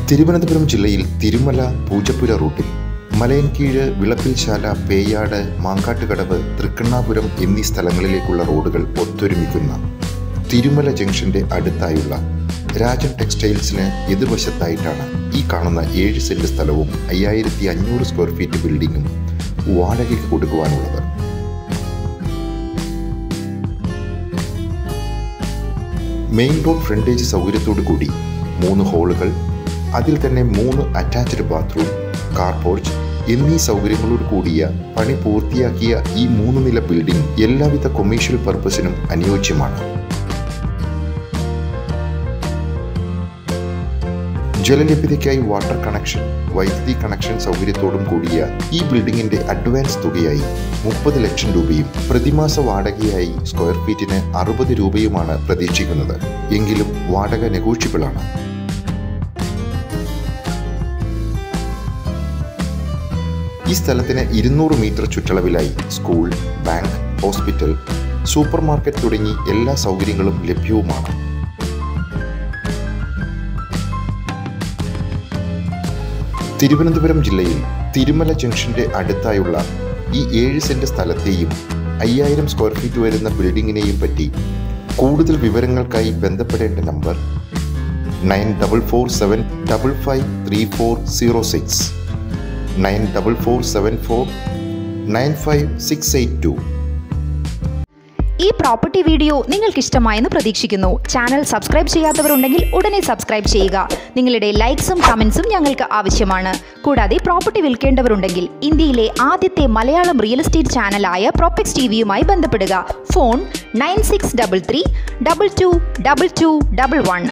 തിരുവനന്തപുരം ജില്ലയിൽ തിരുമല പൂജപ്പുര റൂട്ടിൽ മലയൻകീഴ് വിളപ്പിൽശാല പേയാട് മാങ്കാട്ടുകടവ് തൃക്കണ്ണാപുരം എന്നീ സ്ഥലങ്ങളിലേക്കുള്ള റോഡുകൾ ഒത്തൊരുമിക്കുന്ന തിരുമല ജംഗ്ഷന്റെ അടുത്തായുള്ള രാജൻ ടെക്സ്റ്റൈൽസിന് എതിർവശത്തായിട്ടാണ് ഈ കാണുന്ന ഏഴ് സെന്റ് സ്ഥലവും അയ്യായിരത്തി അഞ്ഞൂറ് സ്ക്വയർ ഫീറ്റ് ബിൽഡിങ്ങും വാടകയ്ക്ക് കൊടുക്കുവാനുള്ളത് മെയിൻ റോഡ് ഫ്രണ്ടേജ് സൗകര്യത്തോടു കൂടി മൂന്ന് ഹോളുകൾ അതിൽ തന്നെ മൂന്ന് അറ്റാച്ച്ഡ് ബാത്റൂം കാർ പോർച്ച് എന്നീ സൗകര്യങ്ങളോട് കൂടിയ പണി പൂർത്തിയാക്കിയ ഈ മൂന്ന് നില ബിൽഡിംഗ് എല്ലാവിധ കൊമേഴ്ഷ്യൽ പർപ്പസിനും അനുയോജ്യമാണ് ജലലഭ്യതയ്ക്കായി വാട്ടർ കണക്ഷൻ വൈദ്യുതി കണക്ഷൻ സൗകര്യത്തോടും കൂടിയ ഈ ബിൽഡിംഗിന്റെ അഡ്വാൻസ് തുകയായി മുപ്പത് ലക്ഷം രൂപയും പ്രതിമാസ വാടകയായി സ്ക്വയർ ഫീറ്റിന് അറുപത് രൂപയുമാണ് പ്രതീക്ഷിക്കുന്നത് എങ്കിലും വാടക നെഗോഷ്യബിൾ ആണ് ഈ സ്ഥലത്തിന് ഇരുന്നൂറ് മീറ്റർ ചുറ്റളവിലായി school bank hospital supermarket തുടങ്ങി എല്ലാ സൗകര്യങ്ങളും ലഭ്യവുമാണ് തിരുവനന്തപുരം ജില്ലയിൽ തിരുമല ജംഗ്ഷന്റെ അടുത്തായുള്ള ഈ ഏഴ് സെന്റ് സ്ഥലത്തെയും അയ്യായിരം സ്ക്വയർ ഫീറ്റ് വരുന്ന ബിൽഡിങ്ങിനെയും പറ്റി കൂടുതൽ വിവരങ്ങൾക്കായി ബന്ധപ്പെടേണ്ട number nine double four seven double five three four zero six nine double four seven four nine five six eight two ഈ പ്രോപ്പർട്ടി വീഡിയോ നിങ്ങൾക്ക് ഇഷ്ടമായെന്ന് പ്രതീക്ഷിക്കുന്നു ചാനൽ സബ്സ്ക്രൈബ് ചെയ്യാത്തവരുണ്ടെങ്കിൽ ഉടനെ സബ്സ്ക്രൈബ് ചെയ്യുക നിങ്ങളുടെ ലൈക്സും കമൻസും ഞങ്ങൾക്ക് ആവശ്യമാണ് കൂടാതെ പ്രോപ്പർട്ടി വിൽക്കേണ്ടവരുണ്ടെങ്കിൽ ഇന്ത്യയിലെ ആദ്യത്തെ മലയാളം റിയൽ എസ്റ്റേറ്റ് ചാനലായ പ്രോപ്പക്സ് ടി വിയുമായി ബന്ധപ്പെടുക phone nine six double three double two double two double one